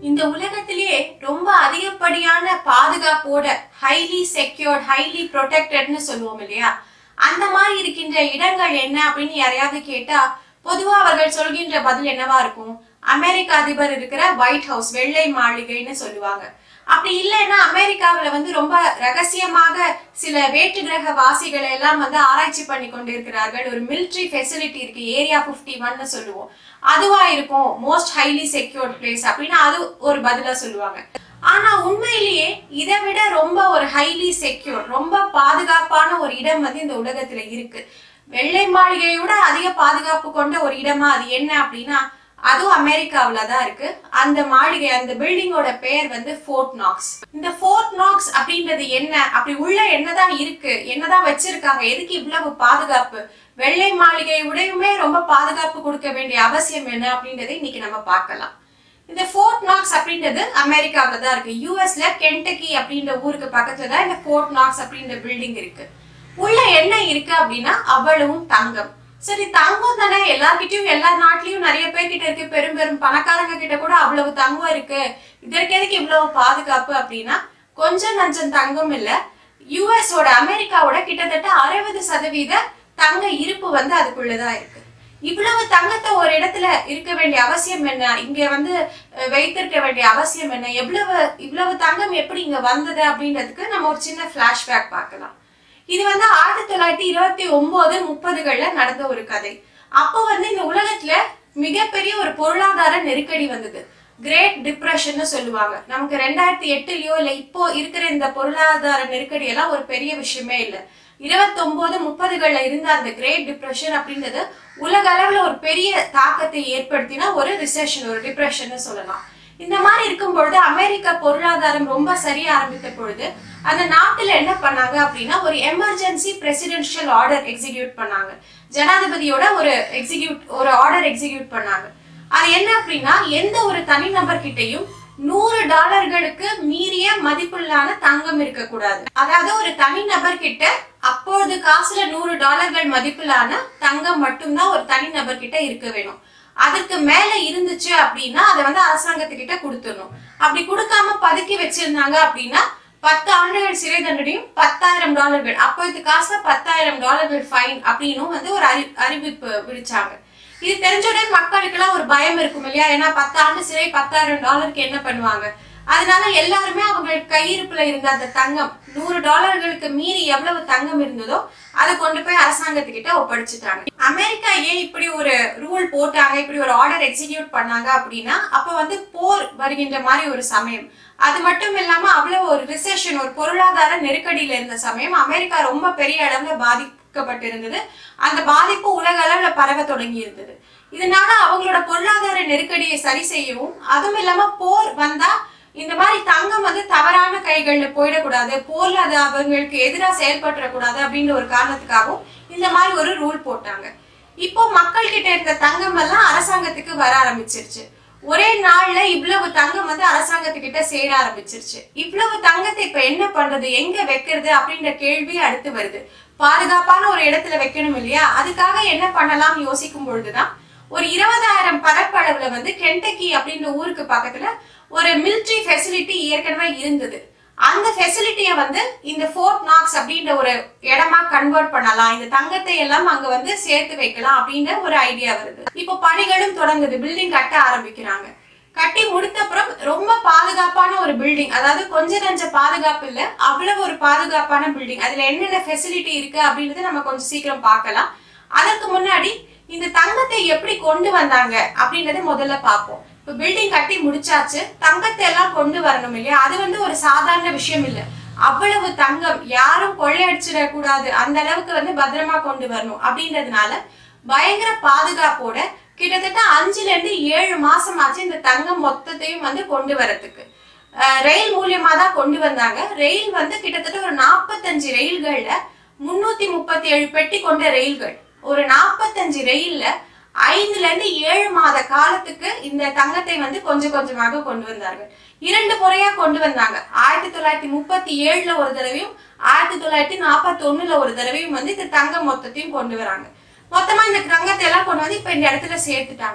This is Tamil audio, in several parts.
இந்த உலகத்திலேயே ரொம்ப அதிகப்படியான பாதுகாப்போட ஹைலி செக்யூர்ட் ஹைலி ப்ரொடெக்டட்னு சொல்லுவோம் இல்லையா அந்த மாதிரி இருக்கின்ற இடங்கள் என்ன அப்படின்னு யாரையாவது கேட்டா பொதுவா அவர்கள் சொல்கின்ற பதில் என்னவா இருக்கும் அமெரிக்க அதிபர் இருக்கிற ஒயிட் ஹவுஸ் வெள்ளை மாளிகைன்னு சொல்லுவாங்க அப்படி இல்லைன்னா அமெரிக்காவுல வந்து ரொம்ப ரகசியமாக சில வேற்று கிரக வாசிகளை எல்லாம் வந்து ஆராய்ச்சி பண்ணி கொண்டிருக்கிறார்கள் ஒரு military ஃபெசிலிட்டி இருக்கு ஏரியா 51 ஒன்னு சொல்லுவோம் அதுவா இருக்கும் மோஸ்ட் ஹைலி செக்யூர்ட் பிளேஸ் அப்படின்னு அது ஒரு பதிலா சொல்லுவாங்க ஆனா உண்மையிலேயே இதை விட ரொம்ப ஒரு ஹைலி செக்யூர் ரொம்ப பாதுகாப்பான ஒரு இடம் வந்து இந்த உலகத்துல இருக்கு வெள்ளை மாளிகையோட அதிக பாதுகாப்பு கொண்ட ஒரு இடமா அது என்ன அப்படின்னா அதுவும் அமெரிக்காவுல தான் இருக்கு அந்த மாளிகை அந்த பில்டிங்கோட பெயர் வந்து ஃபோர்ட் நாக்ஸ் இந்த ஃபோர்ட் நாக்ஸ் அப்படின்றது என்ன அப்படி உள்ள என்னதான் இருக்கு என்னதான் வச்சிருக்காங்க எதுக்கு இவ்வளவு பாதுகாப்பு வெள்ளை மாளிகை உடையுமே ரொம்ப பாதுகாப்பு கொடுக்க வேண்டிய அவசியம் என்ன அப்படின்றதை இன்னைக்கு நம்ம பார்க்கலாம் இந்த ஃபோர்ட் நாக்ஸ் அப்படின்றது அமெரிக்காவுல தான் இருக்கு யூஎஸ்ல கென்டக்கி அப்படின்ற ஊருக்கு பக்கத்துல தான் இந்த ஃபோர்ட் நாக்ஸ் அப்படின்ற பில்டிங் இருக்கு உள்ள என்ன இருக்கு அப்படின்னா அவ்வளவும் தங்கம் சரி தங்கம் தானே எல்லார்கிட்டயும் எல்லா நாட்டிலயும் நிறைய பேர்கிட்ட இருக்கு பெரும் பெரும் பணக்காரங்க கிட்ட கூட அவ்வளவு தங்கம் இருக்கு இதற்கு எதுக்கு இவ்வளவு பாதுகாப்பு அப்படின்னா கொஞ்சம் நஞ்சம் தங்கம் இல்ல யூஎஸோட அமெரிக்காவோட கிட்டத்தட்ட அறுபது சதவீத தங்க இருப்பு வந்து அதுக்குள்ளதான் இருக்கு இவ்வளவு தங்கத்தை ஒரு இடத்துல இருக்க வேண்டிய அவசியம் என்ன இங்க வந்து அஹ், வைத்திருக்க வேண்டிய அவசியம் என்ன எவ்வளவு இவ்வளவு தங்கம் எப்படி இங்க வந்தது அப்படின்றதுக்கு நம்ம ஒரு சின்ன பிளாஷ்பேக் பார்க்கலாம் இது வந்து ஆயிரத்தி தொள்ளாயிரத்தி இருபத்தி ஒன்பது முப்பதுகள்ல நடந்த ஒரு கதை அப்போ வந்து இந்த உலகத்துல மிகப்பெரிய ஒரு பொருளாதார நெருக்கடி வந்தது கிரேட் டிப்ரெஷன்னு சொல்லுவாங்க நமக்கு ரெண்டாயிரத்தி எட்டுலயோ இல்ல இப்போ இருக்கிற இந்த பொருளாதார நெருக்கடி எல்லாம் ஒரு பெரிய விஷயமே இல்லை இருபத்தொன்பது முப்பதுகள்ல இருந்த அந்த கிரேட் டிப்ரெஷன் அப்படின்றது உலக அளவுல ஒரு பெரிய தாக்கத்தை ஏற்படுத்தின ஒரு ரிசெஷன் ஒரு டிப்ரெஷன் சொல்லலாம் இந்த மாதிரி இருக்கும் பொழுது அமெரிக்க பொருளாதாரம் ரொம்ப சரிய ஆரம்பித்த பொழுது அந்த நாட்டுல என்ன பண்ணாங்க அப்படின்னா ஒரு எமர்ஜென்சி பிரசிடென்ஷியல் ஆர்டர் எக்ஸிக்யூட் பண்ணாங்க ஜனாதிபதியோட ஒரு எக்ஸிக்யூட் ஒரு ஆர்டர் எக்ஸிக்யூட் பண்ணாங்க அது என்ன அப்படின்னா எந்த ஒரு தனிநபர் கிட்டயும் நூறு டாலர்களுக்கு மீறிய மதிப்புள்ளான தங்கம் இருக்கக்கூடாது அதாவது ஒரு தனிநபர் கிட்ட அப்பொழுது காசுல நூறு டாலர்கள் மதிப்பிலான தங்கம் மட்டும்தான் ஒரு தனிநபர் கிட்ட இருக்க வேணும் அதுக்கு மேல இருந்துச்சு அப்படின்னா அதை வந்து அரசாங்கத்துக்கிட்ட கொடுத்துடணும் அப்படி கொடுக்காம பதுக்கி வச்சிருந்தாங்க அப்படின்னா பத்து ஆண்டுகள் சிறை தண்டனையும் பத்தாயிரம் டாலர்கள் அப்போது காசுல பத்தாயிரம் டாலர்கள் ஃபைன் அப்படின்னும் வந்து ஒரு அறி அறிவிப்பு விடுச்சாங்க இது தெரிஞ்ச உடனே மக்களுக்கெல்லாம் ஒரு பயம் இருக்கும் இல்லையா ஏன்னா பத்து ஆண்டு சிறை பத்தாயிரம் டாலருக்கு என்ன பண்ணுவாங்க அதனால எல்லாருமே அவங்க கையிருப்புல இருந்த அந்த தங்கம் நூறு டாலர்களுக்கு மீறி எவ்வளவு தங்கம் இருந்ததோ அதை கொண்டு போய் அரசாங்கத்துக்கிட்ட ஒப்படைச்சிட்டாங்க அமெரிக்கா ஏன் இப்படி ஒரு ரூல் போட்டாங்க இப்படி ஒரு ஆர்டர் எக்ஸிக்யூட் பண்ணாங்க அப்படின்னா அப்ப வந்து போர் வருகின்ற மாதிரி ஒரு சமயம் அது மட்டும் இல்லாம அவ்வளவு ஒரு ரிசெஷன் ஒரு பொருளாதார நெருக்கடியில இருந்த சமயம் அமெரிக்கா ரொம்ப பெரிய அளவுல பாதிக்கப்பட்டிருந்தது அந்த பாதிப்பு உலக அளவுல பரவ தொடங்கி இருந்தது இதனால அவங்களோட பொருளாதார நெருக்கடியை சரி செய்யவும் அதுவும் இல்லாம போர் வந்தா இந்த மாதிரி தங்கம் வந்து தவறான கைகள்ல போயிடக்கூடாது போர்ல அது அவங்களுக்கு எதிராக செயல்பட்டுறக்கூடாது அப்படின்ற ஒரு காரணத்துக்காகவும் இந்த மாதிரி ஒரு ரூல் போட்டாங்க இப்போ மக்கள் கிட்ட இருந்த தங்கம் எல்லாம் அரசாங்கத்துக்கு வர ஆரம்பிச்சிருச்சு ஒரே நாள்ல இவ்வளவு தங்கம் வந்து அரசாங்கத்துக்கிட்ட சேர ஆரம்பிச்சிருச்சு இவ்வளவு தங்கத்தை இப்ப என்ன பண்றது எங்க வைக்கிறது அப்படின்ற கேள்வி அடுத்து வருது பாதுகாப்பான ஒரு இடத்துல வைக்கணும் இல்லையா அதுக்காக என்ன பண்ணலாம் யோசிக்கும் பொழுதுதான் ஒரு இருபதாயிரம் பரப்பளவுல வந்து கென்டக்கி அப்படின்ற ஊருக்கு பக்கத்துல ஒரு military ஃபெசிலிட்டி ஏற்கனவே இருந்தது அந்த ஃபெசிலிட்டியை வந்து இந்த ஃபோர்ட் நாக்ஸ் அப்படின்ற ஒரு இடமா கன்வெர்ட் பண்ணலாம் இந்த தங்கத்தை எல்லாம் அங்க வந்து சேர்த்து வைக்கலாம் அப்படின்ற ஒரு ஐடியா வருது இப்போ பணிகளும் தொடங்குது பில்டிங் கட்ட ஆரம்பிக்கிறாங்க கட்டி முடித்தப்புறம் ரொம்ப பாதுகாப்பான ஒரு பில்டிங் அதாவது கொஞ்ச நஞ்ச பாதுகாப்பு இல்ல அவ்வளவு ஒரு பாதுகாப்பான பில்டிங் அதுல என்னென்ன ஃபெசிலிட்டி இருக்கு அப்படின்றத நம்ம கொஞ்சம் சீக்கிரம் பார்க்கலாம் அதற்கு முன்னாடி இந்த தங்கத்தை எப்படி கொண்டு வந்தாங்க அப்படின்றத முதல்ல பார்ப்போம் இப்போ பில்டிங் கட்டி முடிச்சாச்சு தங்கத்தை எல்லாம் கொண்டு வரணும் இல்லையா அது வந்து ஒரு சாதாரண விஷயம் இல்லை அவ்வளவு தங்கம் யாரும் கொள்ளையடிச்சிடக் கூடாது அந்த அளவுக்கு வந்து பத்திரமா கொண்டு வரணும் அப்படின்றதுனால பயங்கர பாதுகாப்போட கிட்டத்தட்ட அஞ்சுல இருந்து ஏழு மாசம் ஆச்சு இந்த தங்கம் மொத்தத்தையும் வந்து கொண்டு வரதுக்கு அஹ் ரயில் மூலியமா தான் கொண்டு வந்தாங்க ரயில் வந்து கிட்டத்தட்ட ஒரு நாற்பத்தஞ்சு ரயில்கள்ல முன்னூத்தி முப்பத்தி ஏழு பெட்டி கொண்ட ரயில்கள் ஒரு நாற்பத்தஞ்சு ரயில்ல ஐந்துல இருந்து ஏழு மாத காலத்துக்கு இந்த தங்கத்தை வந்து கொஞ்சம் கொஞ்சமாக கொண்டு வந்தார்கள் இரண்டு முறையா கொண்டு வந்தாங்க ஆயிரத்தி தொள்ளாயிரத்தி முப்பத்தி ஏழுல ஒரு தடவையும் ஆயிரத்தி தொள்ளாயிரத்தி நாற்பத்தி ஒண்ணுல ஒரு தடவையும் வந்து இந்த தங்கம் மொத்தத்தையும் கொண்டு வராங்க மொத்தமா இந்த தங்கத்தை எல்லாம் கொண்டு வந்து இப்ப இந்த இடத்துல சேர்த்துட்டாங்க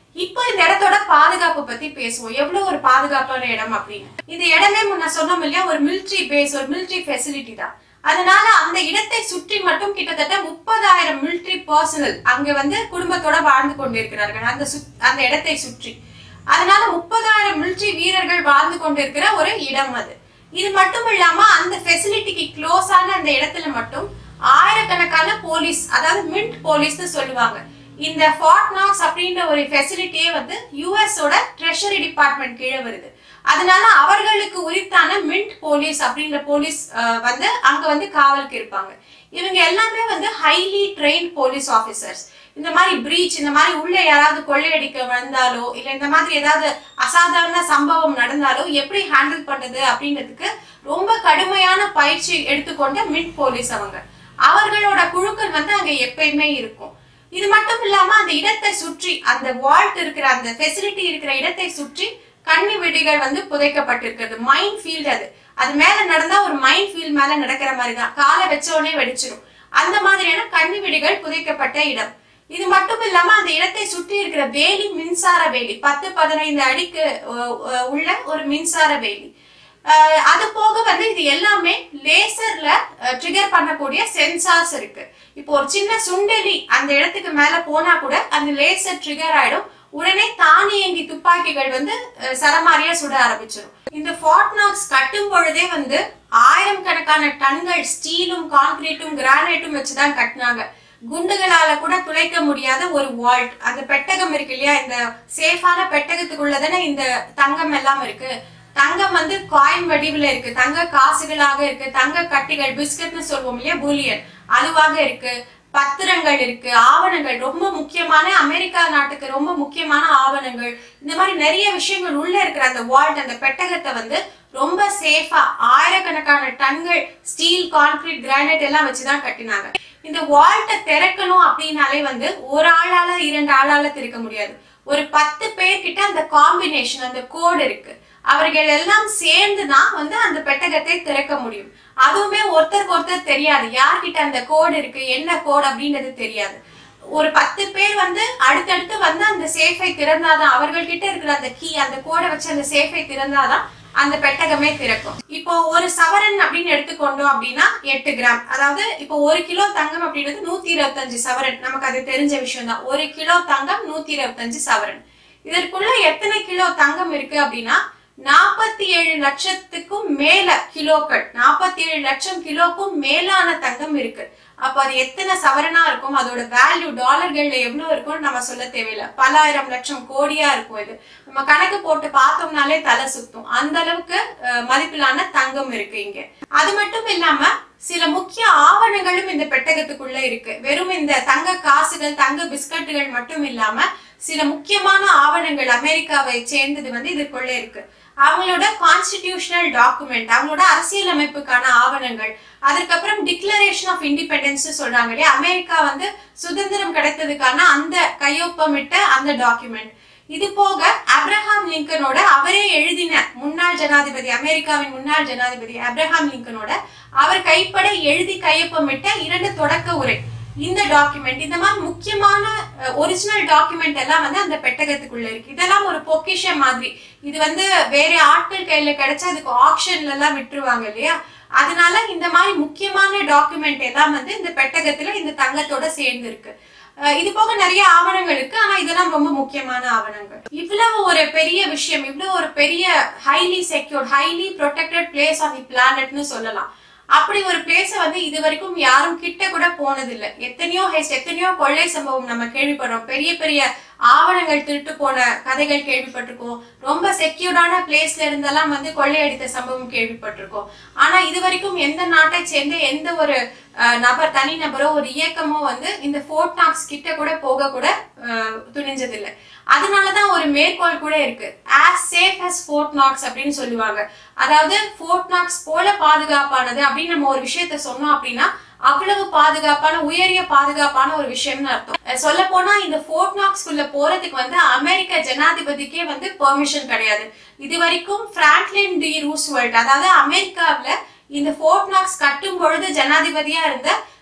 இப்போ இந்த இடத்தோட பாதுகாப்பு பத்தி பேசுவோம் எவ்வளவு ஒரு பாதுகாப்பான இடம் அப்படின்னு இந்த இடமே முன்ன சொன்னோம் இல்லையா ஒரு மிலிட்ரி பேஸ் ஒரு மிலிட்ரி ஃபெசிலிட்டி தான் அதனால அந்த இடத்தை சுற்றி மட்டும் கிட்டத்தட்ட முப்பதாயிரம் மிலிட்ரி பர்சனல் அங்க வந்து குடும்பத்தோட வாழ்ந்து கொண்டிருக்கிறார்கள் அந்த சுத்- அந்த இடத்தை சுற்றி அதனால முப்பதாயிரம் மிலிட்ரி வீரர்கள் வாழ்ந்து கொண்டிருக்கிற ஒரு இடம் அது இது மட்டும் இல்லாம அந்த ஃபெசிலிட்டிக்கு க்ளோஸான அந்த இடத்துல மட்டும் ஆயிரக்கணக்கான போலீஸ் அதாவது மின்ட் போலீஸ்னு சொல்லுவாங்க இந்த ஃபார்ட் நாக்ஸ் அப்படின்ற ஒரு ஃபெசிலிட்டியே வந்து யூஎஸோட ட்ரெஷரி டிபார்ட்மெண்ட் கீழே வருது அதனால அவர்களுக்கு உரித்தான மின்ட் போலீஸ் அப்படின்ற போலீஸ் அஹ், வந்து அங்க வந்து காவலுக்கு இருப்பாங்க இவங்க எல்லாமே வந்து ஹைலி ட்ரெயின் போலீஸ் ஆஃபீஸர்ஸ் இந்த மாதிரி பிரீச் இந்த மாதிரி உள்ள யாராவது கொள்ளையடிக்க வந்தாலோ இல்ல இந்த மாதிரி ஏதாவது அசாதாரண சம்பவம் நடந்தாலோ எப்படி ஹேண்டில் பண்றது அப்படின்றதுக்கு ரொம்ப கடுமையான பயிற்சி எடுத்துக்கொண்ட மின்ட் போலீஸ் அவங்க அவர்களோட குழுக்கள் வந்து அங்க எப்பயுமே இருக்கும் இது மட்டும் இல்லாம அந்த இடத்தை சுற்றி அந்த வால்ட் இருக்கிற அந்த ஃபெசிலிட்டி இருக்கிற இடத்தை சுற்றி கன்னி வெடிகள் வந்து புதைக்கப்பட்டிருக்கிறது மைன் ஃபீல்ட் அது அது மேல நடந்தா ஒரு மைன் ஃபீல்ட் மேல நடக்கிற மாதிரி தான் காலை வச்ச உடனே வெடிச்சிரும் அந்த மாதிரியான கன்னி வெடிகள் புதைக்கப்பட்ட இடம் இது மட்டும் இல்லாம அந்த இடத்தை சுற்றி இருக்கிற வேலி மின்சார வேலி பத்து பதினைந்து அடிக்கு அஹ், அஹ், உள்ள ஒரு மின்சார வேலி அஹ், அது போக வந்து இது எல்லாமே லேசர்ல ட்ரிகர் பண்ணக்கூடிய சென்சார்ஸ் இருக்கு இப்போ ஒரு சின்ன சுண்டெலி அந்த இடத்துக்கு மேல போனா கூட அந்த லேசர் ட்ரிகர் ஆயிடும் உடனே தானியங்கி துப்பாக்கிகள் வந்து அஹ், சரமாரியா சுட ஆரம்பிச்சிடும் இந்த ஃபார்ட் நாக்ஸ் கட்டும் பொழுதே வந்து ஆயிரம் கணக்கான டன்கள் ஸ்டீலும் கான்கிரீட்டும் கிரானைட்டும் வச்சுதான் கட்டினாங்க குண்டுகளால கூட துளைக்க முடியாத ஒரு வால்ட் அந்த பெட்டகம் இருக்கு இல்லையா இந்த சேஃபான பெட்டகத்துக்குள்ள தானே இந்த தங்கம் எல்லாம் இருக்கு தங்கம் வந்து காயின் வடிவுல இருக்கு தங்க காசுகளாக இருக்கு தங்க கட்டிகள் பிஸ்கட்னு சொல்லுவோம் இல்லையா பூலியன் அதுவாக இருக்கு பத்திரங்கள் இருக்கு ஆவணங்கள் ரொம்ப முக்கியமான அமெரிக்கா நாட்டுக்கு ரொம்ப முக்கியமான ஆவணங்கள் இந்த மாதிரி நிறைய விஷயங்கள் உள்ள இருக்கிற அந்த வால்ட் அந்த பெட்டகத்தை வந்து ரொம்ப சேஃபா ஆயிரக்கணக்கான டன்கள் ஸ்டீல் கான்கிரீட் கிரானைட் எல்லாம் வச்சுதான் கட்டினாங்க இந்த வால்ட்டை திறக்கணும் அப்படின்னாலே வந்து ஒரு ஆளால இரண்டு ஆளால திறக்க முடியாது ஒரு பத்து பேர்கிட்ட அந்த காம்பினேஷன் அந்த கோடு இருக்கு அவர்கள் எல்லாம் சேர்ந்து தான் வந்து அந்த பெட்டகத்தை திறக்க முடியும் அதுவுமே ஒருத்தருக்கு ஒருத்தர் தெரியாது யார்கிட்ட அந்த கோடு இருக்கு என்ன கோடு அப்படின்றது தெரியாது ஒரு பத்து பேர் வந்து அடுத்தடுத்து வந்து அந்த சேஃபை திறந்தாதான் அவர்கள்கிட்ட இருக்கிற அந்த கீ அந்த கோடை வச்சு அந்த சேஃபை திறந்தாதான் அந்த பெட்டகமே திறக்கும் இப்போ ஒரு சவரன் அப்படின்னு எடுத்துக்கொண்டோம் அப்படின்னா எட்டு கிராம் அதாவது இப்போ ஒரு கிலோ தங்கம் அப்படின்றது நூத்தி இருபத்தஞ்சு சவரன் நமக்கு அது தெரிஞ்ச விஷயம் தான் ஒரு கிலோ தங்கம் நூத்தி இருபத்தஞ்சு சவரன் இதற்குள்ள எத்தனை கிலோ தங்கம் இருக்கு அப்படின்னா நாற்பத்தி ஏழு லட்சத்துக்கும் மேல கிலோக்கள் நாற்பத்தி ஏழு லட்சம் கிலோக்கும் மேலான தங்கம் இருக்கு அப்ப அது எத்தனை சவரனா இருக்கும் அதோட வேல்யூ டாலர்கள்ல எவ்வளவு இருக்கும்னு நம்ம சொல்ல தேவையில்லை பலாயிரம் லட்சம் கோடியா இருக்கும் இது நம்ம கணக்கு போட்டு பார்த்தோம்னாலே தலை சுத்தும் அந்த அளவுக்கு அஹ், மதிப்பிலான தங்கம் இருக்கு இங்க அது மட்டும் இல்லாம சில முக்கிய ஆவணங்களும் இந்த பெட்டகத்துக்குள்ள இருக்கு வெறும் இந்த தங்க காசுகள் தங்க பிஸ்கட்டுகள் மட்டும் இல்லாம சில முக்கியமான ஆவணங்கள் அமெரிக்காவை சேர்ந்தது வந்து இதுக்குள்ள இருக்கு அவங்களோட கான்ஸ்டிடியூஷனல் டாக்குமெண்ட் அவங்களோட அரசியலமைப்புக்கான ஆவணங்கள் அதுக்கப்புறம் டிக்ளரேஷன் ஆஃப் இண்டிபெண்டன்ஸ் சொல்றாங்க இல்லையா அமெரிக்கா வந்து சுதந்திரம் கிடைத்ததுக்கான அந்த கையொப்பமிட்ட அந்த டாக்குமெண்ட் இது போக அப்ரஹாம் லிங்கனோட அவரே எழுதின முன்னாள் ஜனாதிபதி அமெரிக்காவின் முன்னாள் ஜனாதிபதி அப்ரஹாம் லிங்கனோட அவர் கைப்பட எழுதி கையொப்பமிட்ட இரண்டு தொடக்க உரை இந்த டாக்குமெண்ட் இந்த மாதிரி முக்கியமான ஒரிஜினல் டாக்குமெண்ட் எல்லாம் வந்து அந்த பெட்டகத்துக்குள்ள இருக்கு இதெல்லாம் ஒரு பொக்கிஷம் மாதிரி இது வந்து வேற ஆட்கள் கையில கிடைச்சா அதுக்கு ஆக்ஷன்ல எல்லாம் விட்டுருவாங்க இல்லையா அதனால இந்த மாதிரி முக்கியமான டாக்குமெண்ட் எல்லாம் வந்து இந்த பெட்டகத்துல இந்த தங்கத்தோட சேர்ந்து இருக்கு அஹ் இது போக நிறைய ஆவணங்கள் இருக்கு ஆனா இதெல்லாம் ரொம்ப முக்கியமான ஆவணங்கள் இவ்வளவு ஒரு பெரிய விஷயம் இவ்வளவு ஒரு பெரிய highly secured highly protected place of the பிளானட்னு சொல்லலாம் அப்படி ஒரு பிளேஸ வந்து இது வரைக்கும் யாரும் கிட்ட கூட போனதில்லை எத்தனையோ ஹெஸ்ட் எத்தனையோ கொள்ளை சம்பவம் நம்ம கேள்விப்படுறோம் பெரிய பெரிய ஆவணங்கள் திருட்டு போன கதைகள் கேள்விப்பட்டிருக்கோம் ரொம்ப செக்யூர்டான பிளேஸ்ல இருந்தெல்லாம் வந்து கொள்ளையடித்த சம்பவம் கேள்விப்பட்டிருக்கோம் ஆனா இது வரைக்கும் எந்த நாட்டை சேர்ந்த எந்த ஒரு அஹ், நபர் தனி நபரோ ஒரு இயக்கமோ வந்து இந்த ஃபோர்ட் நாக்ஸ் கிட்ட கூட போக கூட அஹ், துணிஞ்சதில்லை அதனாலதான் ஒரு மேற்கோள் கூட இருக்கு as safe as Fort Knox அப்படின்னு சொல்லுவாங்க அதாவது ஃபோர்ட் நாக்ஸ் போல பாதுகாப்பானது அப்படின்னு நம்ம ஒரு விஷயத்த சொன்னோம் அப்படின்னா அவ்வளவு பாதுகாப்பான உயரிய பாதுகாப்பான ஒரு விஷயம்னு அர்த்தம் சொல்ல போனா இந்த ஃபோர்ட் நாக்ஸ்குள்ள போறதுக்கு வந்து அமெரிக்க ஜனாதிபதிக்கே வந்து பெர்மிஷன் கிடையாது இது வரைக்கும் பிராங்க்லின் டி ரூஸ்வெல்ட் அதாவது அமெரிக்காவுல இந்த ஃபோர்ட் நாக்ஸ் கட்டும் பொழுது ஜனாதிபதியா இருந்த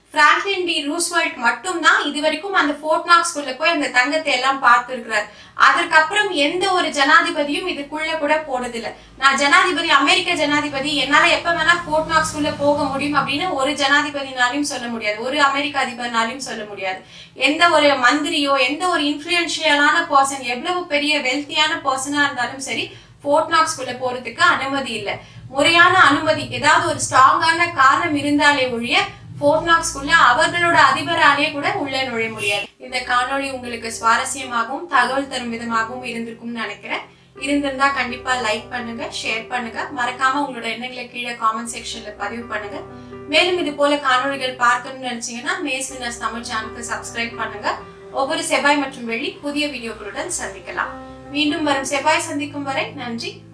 பிராங்க்லின் டி ரூஸ்வெல்ட் மட்டும்தான் இது வரைக்கும் அந்த ஃபோர்ட் நாக்ஸ்குள்ள போய் அந்த தங்கத்தை எல்லாம் பார்த்திருக்கிறார் அதற்கப்புறம் எந்த ஒரு ஜனாதிபதியும் இதுக்குள்ள கூட போனதில்லை நான் ஜனாதிபதி அமெரிக்க ஜனாதிபதி என்னால எப்ப வேணா ஃபோர்ட் நாக்ஸ்குள்ள போக முடியும் அப்படின்னு ஒரு ஜனாதிபதினாலையும் சொல்ல முடியாது ஒரு அமெரிக்க அதிபர்னாலையும் சொல்ல முடியாது எந்த ஒரு மந்திரியோ எந்த ஒரு இன்ஃபுளுன்ஷியலான பர்சன் எவ்வளவு பெரிய வெல்த்தியான பர்சனா இருந்தாலும் சரி ஃபோர்ட் நாக்ஸ்குள்ள போறதுக்கு அனுமதி இல்லை முறையான அனுமதி ஏதாவது ஒரு ஸ்ட்ராங்கான காரணம் இருந்தாலே ஒழிய ஃபோர்ட் நாக்ஸ்குள்ள அவர்களோட அதிபராலே கூட உள்ள நுழைய முடியாது இந்த காணொளி உங்களுக்கு சுவாரஸ்யமாகவும் தகவல் தரும் விதமாகவும் இருந்திருக்கும்னு நினைக்கிறேன் இருந்திருந்தா கண்டிப்பா லைக் பண்ணுங்க ஷேர் பண்ணுங்க மறக்காம உங்களோட எண்ணங்களை கீழே காமெண்ட் செக்ஷன்ல பதிவு பண்ணுங்க மேலும் இது போல காணொளிகள் பார்க்கணும்னு நினைச்சீங்கன்னா மேஸ் வினர்ஸ் தமிழ் சேனலுக்கு சப்ஸ்கிரைப் பண்ணுங்க ஒவ்வொரு செவ்வாய் மற்றும் வெள்ளி புதிய வீடியோக்களுடன் சந்திக்கலாம் மீண்டும் வரும் செவ்வாய் சந்திக்கும் வரை நன்றி